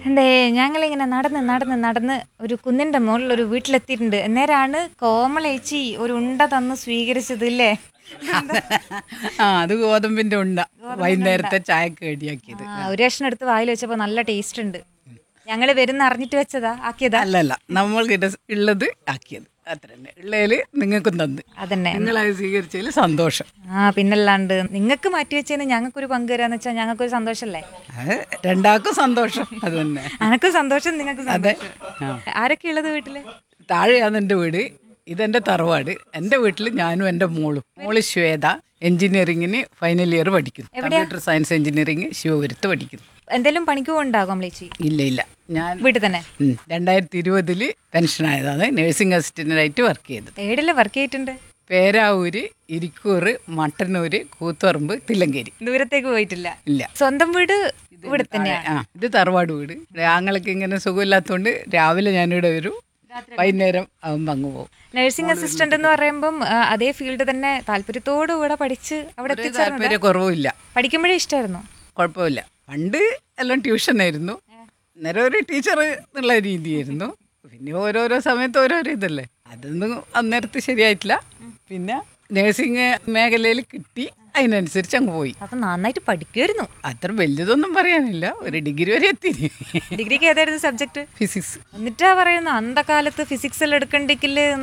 എന്തേ ഞങ്ങളിങ്ങനെ നടന്ന് നടന്ന് നടന്ന് ഒരു കുന്നിന്റെ മുകളിൽ ഒരു വീട്ടിലെത്തിയിട്ടുണ്ട് അന്നേരമാണ് കോമളേച്ചി ഒരു ഉണ്ട തന്ന് സ്വീകരിച്ചത് ഇല്ലേ ആ അത് ഗോതമ്പിന്റെ ഉണ്ട വൈകുന്നേരത്തെ ചായക്ക് കടിയാക്കിയത് ആ, ഒരു കഷ്ണം എടുത്ത് വായിൽ വെച്ചപ്പോ നല്ല ടേസ്റ്റ് ഉണ്ട് ഞങ്ങള് വരുന്ന അറിഞ്ഞിട്ട് വെച്ചതാ ആക്കിയതാ അല്ലല്ല നമ്മൾക്ക് ഉള്ളത് ആക്കിയത് അത്ര തന്നെ ഉള്ളതില് നിങ്ങൾക്കും തന്ന് അതന്നെ നിങ്ങളത് സ്വീകരിച്ചതിൽ സന്തോഷം ആ പിന്നല്ലാണ്ട് നിങ്ങൾക്ക് മാറ്റി വെച്ചതിന് ഞങ്ങൾക്കൊരു പങ്ക് തരാന്ന് വെച്ചാൽ ഞങ്ങൾക്കൊരു സന്തോഷല്ലേ അത് രണ്ടാൾക്കും സന്തോഷം അത് തന്നെ അനക്കും സന്തോഷം നിങ്ങൾക്ക് അതെ സന്തോഷം ആ. ആരൊക്കെ ഉള്ളത് വീട്ടില് താഴെയാണ് എൻ്റെ വീട് ഇതെൻ്റെ തറവാട് എൻ്റെ വീട്ടിൽ ഞാനും എൻ്റെ മോളും മോള് ശ്വേത എഞ്ചിനീയറിങ്ങിന് ഫൈനൽ ഇയർ പഠിക്കുന്നു കമ്പ്യൂട്ടർ സയൻസ് എഞ്ചിനീയറിങ് ശിവപുരത്ത് പഠിക്കുന്നു എന്തെങ്കിലും പണിക്ക് ഉണ്ടാകും കോമളേച്ചി ഇല്ല ഇല്ല ഞാൻ വീട്ടിൽ തന്നെ ഉം, രണ്ടായിരത്തി ഇരുപതില് പെൻഷനായതാണ് നഴ്സിംഗ് അസിസ്റ്റൻ്റായിട്ട് വർക്ക് ചെയ്തത് ഏടില് വർക്ക് ചെയ്തിട്ടുണ്ട് പേരാവൂര് ഇരിക്കൂർ മട്ടന്നൂര് കൂത്തുപറമ്പ് തില്ലങ്കേരി ദൂരത്തേക്ക് പോയിട്ടില്ല ഇല്ല സ്വന്തം വീട് ഇവിടെ തന്നെയാണ് ആ ഇത് തറവാട് വീട് ആങ്ങൾക്ക് ഇങ്ങനെ സുഖമില്ലാത്തതുകൊണ്ട് രാവിലെ ഞാനിവിടെ വരും വൈകുന്നേരം ആകുമ്പോൾ അങ്ങ് പോകും നഴ്സിംഗ് അസിസ്റ്റന്റ് എന്ന് പറയുമ്പം ആ, അതേ ഫീൽഡ് തന്നെ താല്പര്യത്തോടു കൂടെ പഠിച്ച് അവിടെ ഒരു എത്തിച്ചേർന്നത് താല്പര്യ കുറവുമില്ല പഠിക്കുമ്പോഴേ ഇഷ്ടമായിരുന്നു കുഴപ്പമില്ല പണ്ട് എല്ലാം ട്യൂഷനായിരുന്നു അന്നേരം ഒരു ടീച്ചർ എന്നുള്ള രീതിയായിരുന്നു പിന്നെ ഓരോരോ സമയത്ത് ഓരോരോ ഇതല്ലേ അതൊന്നും അന്നേരത്ത് ശരിയായിട്ടില്ല പിന്നെ നേഴ്സിംഗ് മേഖലയിൽ കിട്ടി അതിനനുസരിച്ച് അങ്ങ് പോയി അപ്പൊ നന്നായിട്ട് പഠിക്കുമായിരുന്നു അത്ര വലിയതൊന്നും പറയാനില്ല ഒരു ഡിഗ്രി വരെ എത്തി ഡിഗ്രിക്ക് ഏതായിരുന്നു സബ്ജക്ട് ഫിസിക്സ് എന്നിട്ടാ പറയുന്നത് അന്ത കാലത്ത് ഫിസിക്സ് എല്ലാം എടുക്കണ്ടെങ്കിൽ